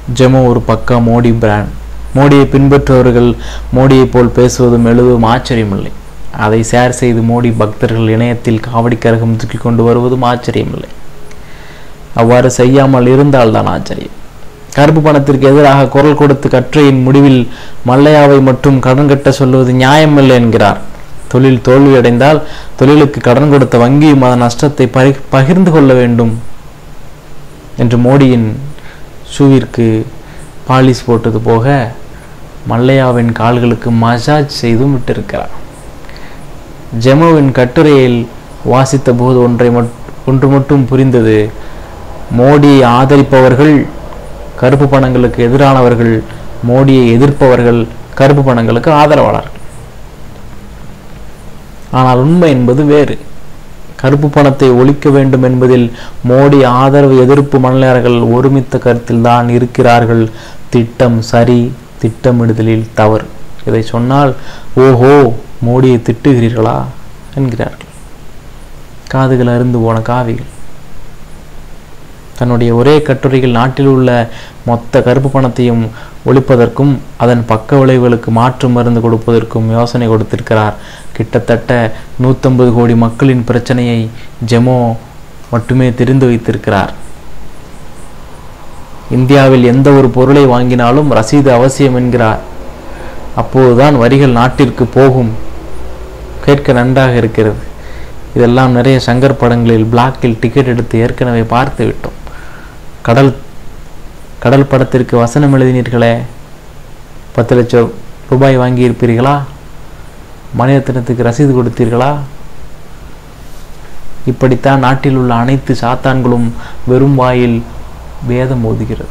ஜெமோ ஒரு பக்கா மோடி பிராண்ட் மோடியை பின்பற்றுபவர்கள் மோடியைப் போல் பேசுவதும் எழுதுவதும் ஆச்சரியமில்லை அதை ஷேர் செய்து மோடி பக்தர்கள் இணையத்தில் காவடி கரகம் தூக்கி கொண்டு வருவதும் ஆச்சரியமில்லை அவ்வாறு செய்யாமல் இருந்தால்தான் ஆச்சரியம் கருப்பு பணத்திற்கு எதிராக குரல் கொடுத்து கற்றையின் முடிவில் மல்லையாவை மட்டும் கடன் கட்ட சொல்லுவது நியாயமில்லை என்கிறார் தொழில் தோல்வியடைந்தால் தொழிலுக்கு கடன் கொடுத்த வங்கியும் அதன் நஷ்டத்தை பகி- பகிர்ந்து கொள்ள வேண்டும் என்று மோடியின் ஷூவிற்கு பாலிஷ் போட்டது போக மல்லையாவின் கால்களுக்கு மசாஜ் செய்தும் விட்டிருக்கிறார் ஜெமோவின் கட்டுரையில் வாசித்த போது ஒன்றை மட் ஒன்று மட்டும் புரிந்தது மோடியை ஆதரிப்பவர்கள் கருப்பு பணங்களுக்கு எதிரானவர்கள் மோடியை எதிர்ப்பவர்கள் கருப்பு பணங்களுக்கு ஆதரவாளர்கள் ஆனால் உண்மை என்பது வேறு கருப்பு பணத்தை ஒழிக்க வேண்டும் என்பதில் மோடி ஆதரவு எதிர்ப்பு மணலையர்கள் ஒருமித்த கருத்தில் தான் இருக்கிறார்கள் திட்டம் சரி திட்டமிடுதலில் தவறு இதை சொன்னால் ஓஹோ மோடியை திட்டுகிறீர்களா என்கிறார்கள் காதுகள் அருந்து போன காவிகள் தன்னுடைய ஒரே கட்டுரையில் நாட்டில் உள்ள மொத்த கருப்பு பணத்தையும் ஒழிப்பதற்கும் அதன் பக்க விளைவுகளுக்கு மாற்று மருந்து கொடுப்பதற்கும் யோசனை கொடுத்திருக்கிறார் கிட்டத்தட்ட நூற்றம்பது கோடி மக்களின் பிரச்சனையை ஜெமோ மட்டுமே தெரிந்து வைத்திருக்கிறார் இந்தியாவில் எந்த ஒரு பொருளை வாங்கினாலும் ரசீது அவசியம் என்கிறார் அப்போதுதான் வரிகள் நாட்டிற்கு போகும் கேட்க நன்றாக இருக்கிறது இதெல்லாம் நிறைய சங்கர் படங்களில் பிளாக்கில் டிக்கெட் எடுத்து ஏற்கனவே பார்த்து விட்டோம் கடல் கடல் படத்திற்கு வசனம் எழுதினீர்களே பத்து லட்சம் ரூபாய் வாங்கியிருப்பீர்களா மணிரத்னத்துக்கு ரசீது கொடுத்தீர்களா இப்படித்தான் நாட்டில் உள்ள அனைத்து சாத்தான்களும் வெறும் வாயில் வேதம் ஓதுகிறது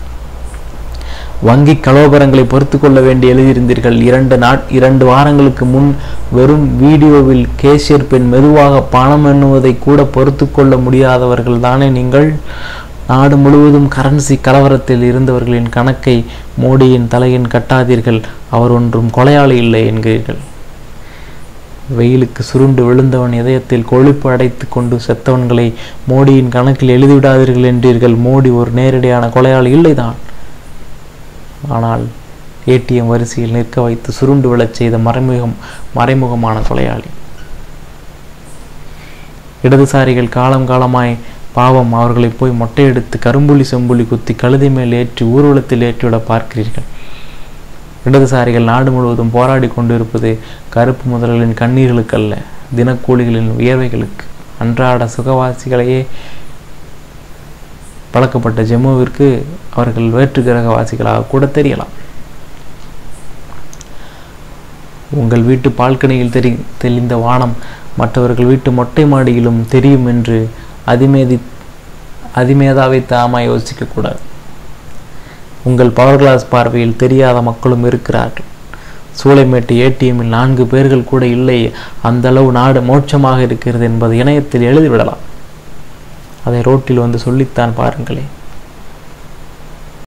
வங்கி கலோபரங்களை பொறுத்து கொள்ள வேண்டி எழுதியிருந்தீர்கள் இரண்டு நாட் இரண்டு வாரங்களுக்கு முன் வெறும் வீடியோவில் கேஷியர் பெண் மெதுவாக பணம் எண்ணுவதை கூட பொறுத்து கொள்ள முடியாதவர்கள் தானே நீங்கள் நாடு முழுவதும் கரன்சி கலவரத்தில் இருந்தவர்களின் கணக்கை மோடியின் தலையின் கட்டாதீர்கள் அவர் ஒன்றும் கொலையாளி இல்லை என்கிறீர்கள் வெயிலுக்கு சுருண்டு விழுந்தவன் இதயத்தில் கொழுப்பு அடைத்து கொண்டு செத்தவன்களை மோடியின் கணக்கில் எழுதிவிடாதீர்கள் என்றீர்கள் மோடி ஒரு நேரடியான கொலையாளி இல்லைதான் ஆனால் ஏடிஎம் வரிசையில் நிற்க வைத்து சுருண்டு விழச் செய்த மறைமுகம் மறைமுகமான கொலையாளி இடதுசாரிகள் காலம் காலமாய் பாவம் அவர்களை போய் மொட்டையெடுத்து கரும்புலி செம்புலி குத்தி கழுதை மேல் ஏற்றி ஊர்வலத்தில் ஏற்றிவிட பார்க்கிறீர்கள் இடதுசாரிகள் நாடு முழுவதும் போராடி கொண்டிருப்பது கருப்பு முதல்களின் கண்ணீர்களுக்கல்ல தினக்கூலிகளின் வியர்வைகளுக்கு அன்றாட சுகவாசிகளையே பழக்கப்பட்ட ஜெம்முவிற்கு அவர்கள் வேற்று கிரகவாசிகளாக கூட தெரியலாம் உங்கள் வீட்டு பால்கனியில் தெரி தெளிந்த வானம் மற்றவர்கள் வீட்டு மொட்டை மாடியிலும் தெரியும் என்று அதிமேதி அதிமேதாவை தாமா யோசிக்கக்கூடாது உங்கள் பவர் கிளாஸ் பார்வையில் தெரியாத மக்களும் இருக்கிறார்கள் சூளைமேட்டு ஏடிஎம்மில் நான்கு பேர்கள் கூட இல்லை அந்த அளவு நாடு மோட்சமாக இருக்கிறது என்பதை இணையத்தில் எழுதிவிடலாம் அதை ரோட்டில் வந்து சொல்லித்தான் பாருங்களேன்